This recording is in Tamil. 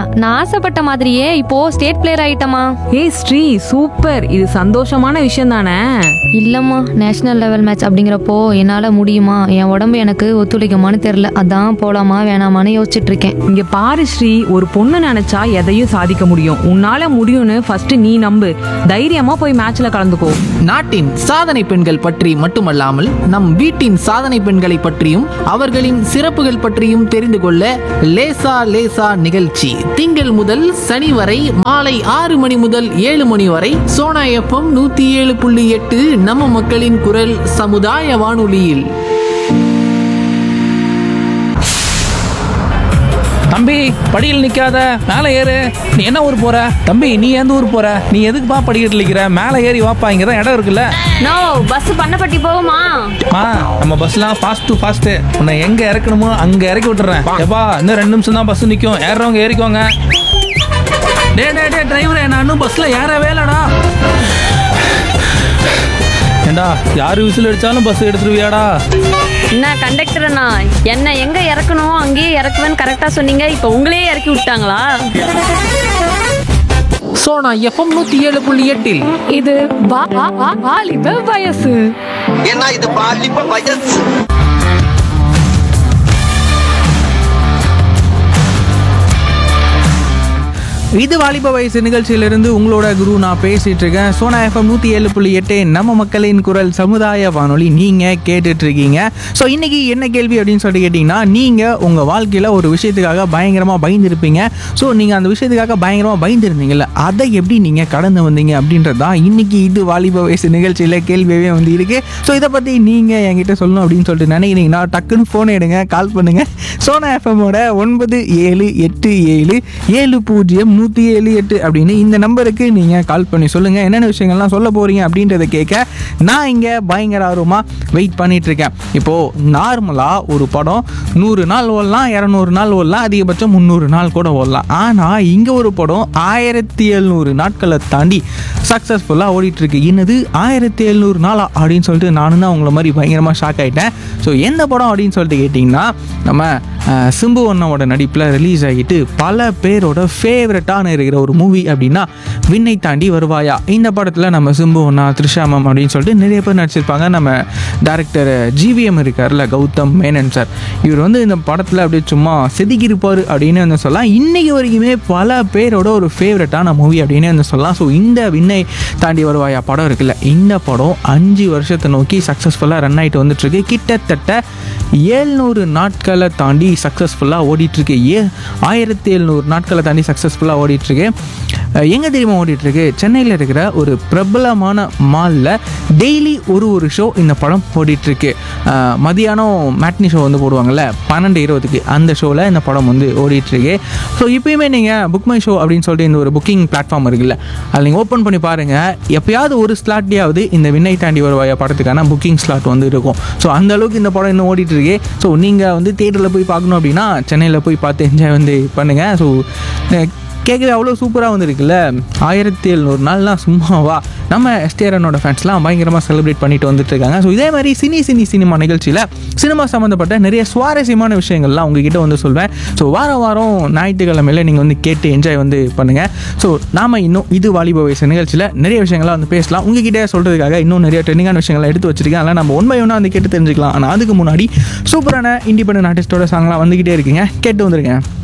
நான் ஆசைப்பட்ட மாதிரியே இப்போ ஸ்டேட் பிளேயர் ஆயிட்டமா ஏய் ஸ்ரீ சூப்பர் இது சந்தோஷமான விஷயம் தானே இல்லம்மா நேஷனல் லெவல் மேட்ச் அப்படிங்கிறப்போ என்னால முடியுமா என் உடம்பு எனக்கு ஒத்துழைக்குமான்னு தெரியல அதான் போலாமா வேணாமான்னு யோசிச்சுட்டு இருக்கேன் இங்க பாரு ஸ்ரீ ஒரு பொண்ணு நினைச்சா எதையும் சாதிக்க முடியும் உன்னால முடியும்னு ஃபர்ஸ்ட் நீ நம்பு தைரியமா போய் மேட்ச்ல கலந்துக்கோ நாட்டின் சாதனை பெண்கள் பற்றி மட்டுமல்லாமல் நம் வீட்டின் சாதனை பெண்களை பற்றியும் அவர்களின் சிறப்புகள் பற்றியும் தெரிந்து கொள்ள லேசா லேசா நிகழ்ச்சி திங்கள் முதல் சனி வரை மாலை ஆறு மணி முதல் ஏழு மணி வரை சோனா எஃப்எம் நூத்தி ஏழு புள்ளி எட்டு நம்ம மக்களின் குரல் சமுதாய வானொலியில் தம்பி படியில் நிக்காத மேலே ஏறு நீ என்ன ஊர் போற தம்பி நீ எந்த ஊர் போற நீ எதுக்குப்பா படிக்கட்டு நிக்கிற மேலே ஏறி வாப்பா இங்க தான் இடம் இருக்குல்ல நோ பஸ் பண்ணப்பட்டி போகுமா மா நம்ம பஸ்லாம் ஃபாஸ்ட் டு ஃபாஸ்ட் உன்னை எங்க இறக்கணுமோ அங்க இறக்கி விட்டுறேன் எப்பா இன்னும் ரெண்டு நிமிஷம் தான் பஸ் நிக்கும் ஏறுறவங்க ஏறிக்கோங்க டே டே டே டிரைவரே நான் இன்னும் பஸ்ல ஏறவே இல்லடா ஏண்டா யாரு விசில் அடிச்சாலும் பஸ் எடுத்துருவியாடா என்ன கண்டக்டர்னா என்ன எங்க இறக்கணும் அங்கேயே இறக்குவேன்னு கரெக்டா சொன்னீங்க இப்போ உங்களே இறக்கி விட்டாங்களா சோனா எஃப்எம் நூத்தி ஏழு புள்ளி எட்டில் இது வாலிப வயசு ஏன்னா இது பாலிப்ப வயசு இது வாலிப வயசு நிகழ்ச்சியிலிருந்து உங்களோட குரு நான் பேசிட்டு இருக்கேன் சோனா எஃப்எம் நூற்றி ஏழு புள்ளி எட்டு நம்ம மக்களின் குரல் சமுதாய வானொலி நீங்கள் கேட்டுட்டு இருக்கீங்க ஸோ இன்னைக்கு என்ன கேள்வி அப்படின்னு சொல்லிட்டு கேட்டிங்கன்னா நீங்கள் உங்கள் வாழ்க்கையில் ஒரு விஷயத்துக்காக பயங்கரமாக பயந்துருப்பீங்க ஸோ நீங்கள் அந்த விஷயத்துக்காக பயங்கரமாக பயந்துருந்தீங்கல்ல அதை எப்படி நீங்கள் கடந்து வந்தீங்க அப்படின்றது தான் இன்னைக்கு இது வாலிப வயசு நிகழ்ச்சியில் கேள்வியாகவே வந்து இருக்கு ஸோ இதை பற்றி நீங்கள் என்கிட்ட சொல்லணும் அப்படின்னு சொல்லிட்டு நினைக்கிறீங்கன்னா டக்குன்னு ஃபோன் எடுங்க கால் பண்ணுங்க சோனா எஃப்எம்மோட ஒன்பது ஏழு எட்டு ஏழு ஏழு பூஜ்ஜியம் நூற்றி ஏழு எட்டு அப்படின்னு இந்த நம்பருக்கு நீங்கள் கால் பண்ணி சொல்லுங்கள் என்னென்ன விஷயங்கள்லாம் சொல்ல போகிறீங்க அப்படின்றத கேட்க நான் இங்கே பயங்கர ஆர்வமாக வெயிட் பண்ணிட்டு இருக்கேன் இப்போது நார்மலாக ஒரு படம் நூறு நாள் ஓடலாம் இரநூறு நாள் ஓடலாம் அதிகபட்சம் முந்நூறு நாள் கூட ஓடலாம் ஆனால் இங்கே ஒரு படம் ஆயிரத்தி எழுநூறு நாட்களை தாண்டி சக்ஸஸ்ஃபுல்லாக ஓடிட்டு இருக்கு என்னது ஆயிரத்தி எழுநூறு நாளா அப்படின்னு சொல்லிட்டு நானும் தான் உங்களை மாதிரி பயங்கரமாக ஷாக் ஆகிட்டேன் ஸோ எந்த படம் அப்படின்னு சொல்லிட்டு கேட்டிங்கன்னா நம்ம அஹ், சிம்பு அண்ணாவோட நடிப்பில் ரிலீஸ் ஆகிட்டு பல பேரோட ஃபேவரட்டான இருக்கிற ஒரு மூவி அப்படின்னா விண்ணை தாண்டி வருவாயா இந்த படத்தில் நம்ம சிம்பு அண்ணா த்ரிஷா மேம் அப்படின்னு சொல்லிட்டு நிறைய பேர் நடிச்சிருப்பாங்க நம்ம டேரக்டர் ஜிவிஎம் இருக்கார்ல கௌதம் மேனன் சார் இவர் வந்து இந்த படத்தில் அப்படியே சும்மா செதுக்கியிருப்பார் அப்படின்னு வந்து சொல்லலாம் இன்னைக்கு வரைக்குமே பல பேரோட ஒரு ஃபேவரட்டான மூவி அப்படின்னு வந்து சொல்லலாம் ஸோ இந்த விண்ணை தாண்டி வருவாயா படம் இருக்குல்ல இந்த படம் அஞ்சு வருஷத்தை நோக்கி சக்ஸஸ்ஃபுல்லாக ரன் ஆகிட்டு வந்துட்டுருக்கு கிட்டத்தட்ட ஏழ்நூறு நாட்களை தாண்டி சக்ஸஸ்ஃபுல்லாக ஓடிட்டுருக்கு ஏ ஆயிரத்தி எழுநூறு நாட்களை தாண்டி சக்ஸஸ்ஃபுல்லாக ஓடிட்டுருக்கு எங்கே தெரியுமா ஓடிட்டுருக்கு சென்னையில் இருக்கிற ஒரு பிரபலமான மாலில் டெய்லி ஒரு ஒரு ஷோ இந்த படம் ஓடிட்டுருக்கு அஹ், மதியானம் மேட்னி ஷோ வந்து போடுவாங்கல்ல பன்னெண்டு இருபதுக்கு அந்த ஷோவில் இந்த படம் வந்து ஓடிட்டுருக்கு ஸோ இப்பயுமே நீங்கள் புக் மை ஷோ அப்படின்னு சொல்லிட்டு இந்த ஒரு புக்கிங் பிளாட்ஃபார்ம் இருக்குல்ல அதில் நீங்கள் ஓப்பன் பண்ணி பாருங்கள் எப்பயாவது ஒரு ஸ்லாட்லேயாவது இந்த விண்ணை தாண்டி வருவாயா படத்துக்கான புக்கிங் ஸ்லாட் வந்து இருக்கும் ஸோ அந்த அளவுக்கு இந்த படம் இன்னும் ஓடிட்டு இருக்கு ஸோ நீங்கள் வந்து தேட்டரில் போய் பார்க்கணும் அப்படின்னா சென்னையில் போய் பார்த்து என்ஜாய் வந்து பண்ணுங்கள் ஸோ கேட்கவே அவ்வளோ சூப்பராக வந்துருக்குல்ல ஆயிரத்தி எழுநூறு நாள்லாம் சும்மாவா நம்ம எஸ்டிஆரனோட ஃபேன்ஸ்லாம் பயங்கரமாக செலிப்ரேட் பண்ணிட்டு வந்துட்டு இருக்காங்க ஸோ இதே மாதிரி சினி சினி சினிமா நிகழ்ச்சியில் சினிமா சம்மந்தப்பட்ட நிறைய சுவாரஸ்யமான விஷயங்கள்லாம் உங்ககிட்ட வந்து சொல்வேன் ஸோ வாரம் வாரம் ஞாயிற்றுக்கிழமையில நீங்கள் வந்து கேட்டு என்ஜாய் வந்து பண்ணுங்கள் ஸோ நாம இன்னும் இது வாலிப வயசு நிகழ்ச்சியில் நிறைய விஷயங்கள்லாம் வந்து பேசலாம் உங்ககிட்ட சொல்கிறதுக்காக இன்னும் நிறைய ட்ரெண்டிங்கான விஷயங்களை எடுத்து வச்சிருக்கேன் அதெல்லாம் நம்ம ஒன் பை ஒன்னாக வந்து கேட்டு தெரிஞ்சுக்கலாம் ஆனால் அதுக்கு முன்னாடி சூப்பரான இண்டிபெண்டன்ட் ஆர்டிஸ்டோட சாங்லாம் வந்துக்கிட்டே இருக்கீங்க கேட்டு வந்துருங்க